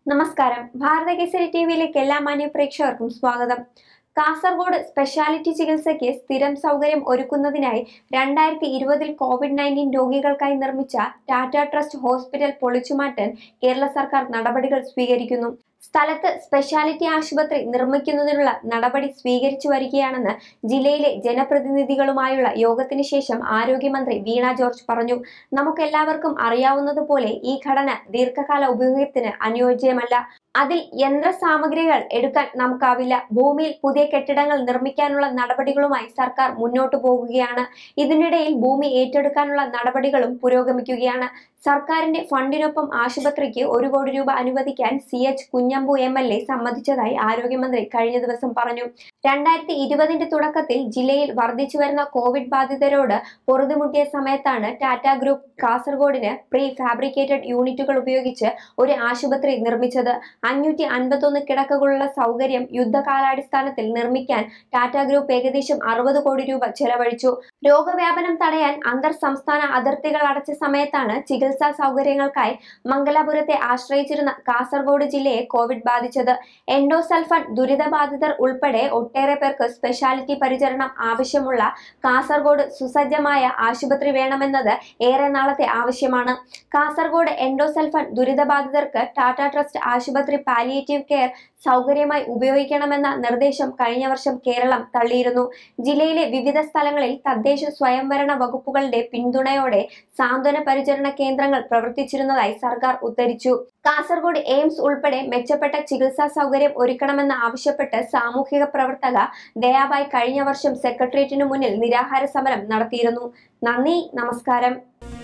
നമസ്കാരം ഭാരതകേസരി ടി വിയിലേക്ക് എല്ലാ മാന്യ പ്രേക്ഷകർക്കും സ്വാഗതം കാസർഗോഡ് സ്പെഷ്യാലിറ്റി ചികിത്സയ്ക്ക് സ്ഥിരം സൗകര്യം ഒരുക്കുന്നതിനായി രണ്ടായിരത്തി ഇരുപതിൽ കോവിഡ് നയൻറ്റീൻ രോഗികൾക്കായി നിർമ്മിച്ച ടാറ്റ ട്രസ്റ്റ് ഹോസ്പിറ്റൽ പൊളിച്ചുമാറ്റാൻ കേരള സർക്കാർ നടപടികൾ സ്വീകരിക്കുന്നു സ്ഥലത്ത് സ്പെഷ്യാലിറ്റി ആശുപത്രി നിർമ്മിക്കുന്നതിനുള്ള നടപടി സ്വീകരിച്ചു വരികയാണെന്ന് ജില്ലയിലെ ജനപ്രതിനിധികളുമായുള്ള യോഗത്തിന് ശേഷം ആരോഗ്യമന്ത്രി വീണ ജോർജ് പറഞ്ഞു നമുക്കെല്ലാവർക്കും അറിയാവുന്നതുപോലെ ഈ ഘടന ദീർഘകാല ഉപയോഗത്തിന് അനുയോജ്യമല്ല അതിൽ യന്ത്ര സാമഗ്രികൾ എടുക്കാൻ നമുക്കാവില്ല ഭൂമിയിൽ പുതിയ കെട്ടിടങ്ങൾ നിർമ്മിക്കാനുള്ള നടപടികളുമായി സർക്കാർ മുന്നോട്ടു പോകുകയാണ് ഇതിനിടയിൽ ഭൂമി ഏറ്റെടുക്കാനുള്ള നടപടികളും പുരോഗമിക്കുകയാണ് സർക്കാരിന്റെ ഫണ്ടിനൊപ്പം ആശുപത്രിക്ക് ഒരു കോടി രൂപ അനുവദിക്കാൻ C H Kunhambu M L A സമ്മതിച്ചതായി ആരോഗ്യമന്ത്രി കഴിഞ്ഞ ദിവസം പറഞ്ഞു രണ്ടായിരത്തി ഇരുപതിന്റെ തുടക്കത്തിൽ ജില്ലയിൽ വർദ്ധിച്ചു വരുന്ന കോവിഡ് ബാധിതരോട് പൊറുതുമുട്ടിയ സമയത്താണ് ടാറ്റ ഗ്രൂപ്പ് കാസർഗോഡിന് പ്രീ ഫാബ്രിക്കേറ്റഡ് യൂണിറ്റുകൾ ഉപയോഗിച്ച് ഒരു ആശുപത്രി നിർമ്മിച്ചത് അഞ്ഞൂറ്റി അൻപത്തൊന്ന് കിടക്കകളുള്ള സൗകര്യം യുദ്ധകാലാടിസ്ഥാനത്തിൽ നിർമ്മിക്കാൻ ടാറ്റ ഗ്രൂപ്പ് ഏകദേശം അറുപത് കോടി രൂപ ചെലവഴിച്ചു രോഗവ്യാപനം തടയാൻ അന്തർ സംസ്ഥാന അതിർത്തികൾ അടച്ച സമയത്താണ് ചികിത്സാ സൗകര്യങ്ങൾക്കായി മംഗലാപുരത്തെ ആശ്രയിച്ചിരുന്ന കാസർഗോഡ് ജില്ലയെ കോവിഡ് ബാധിച്ചത് എൻഡോസൾഫാൻ ദുരിതബാധിതർ ഉൾപ്പെടെ ഒട്ടേറെ പേർക്ക് സ്പെഷ്യാലിറ്റി പരിചരണം ആവശ്യമുള്ള കാസർഗോഡ് സുസജ്ജമായ ആശുപത്രി വേണമെന്നത് ഏറെ നാളത്തെ ആവശ്യമാണ് കാസർഗോഡ് എൻഡോസൾഫാൻ ദുരിതബാധിതർക്ക് ടാറ്റ ട്രസ്റ്റ് ആശുപത്രി പാലിയേറ്റീവ് കെയർ സൗകര്യമായി ഉപയോഗിക്കണമെന്ന നിർദ്ദേശം കഴിഞ്ഞ വർഷം കേരളം തള്ളിയിരുന്നു ജില്ലയിലെ വിവിധ സ്ഥലങ്ങളിൽ തദ്ദേശ സ്വയംഭരണ വകുപ്പുകളുടെ പിന്തുണയോടെ സാന്ത്വന പരിചരണ കേന്ദ്രങ്ങൾ പ്രവർത്തിച്ചിരുന്നതായി സർക്കാർ ഉദ്ധരിച്ചു കാസർഗോഡ് എയിംസ് ഉൾപ്പെടെ മെച്ചപ്പെട്ട ചികിത്സാ സൗകര്യം ഒരുക്കണമെന്ന് ആവശ്യപ്പെട്ട് സാമൂഹിക പ്രവർത്തക ദയാബായ് കഴിഞ്ഞ വർഷം സെക്രട്ടേറിയറ്റിനു മുന്നിൽ നിരാഹാര സമരം നടത്തിയിരുന്നു നന്ദി നമസ്കാരം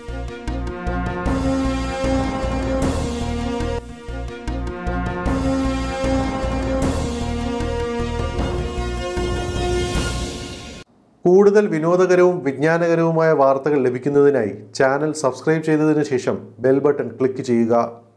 കൂടുതൽ വിനോദകരവും വിജ്ഞാനകരവുമായ വാർത്തകൾ ലഭിക്കുന്നതിനായി ചാനൽ സബ്സ്ക്രൈബ് ചെയ്തതിനു ശേഷം ബെൽ ബട്ടൺ ക്ലിക്ക് ചെയ്യുക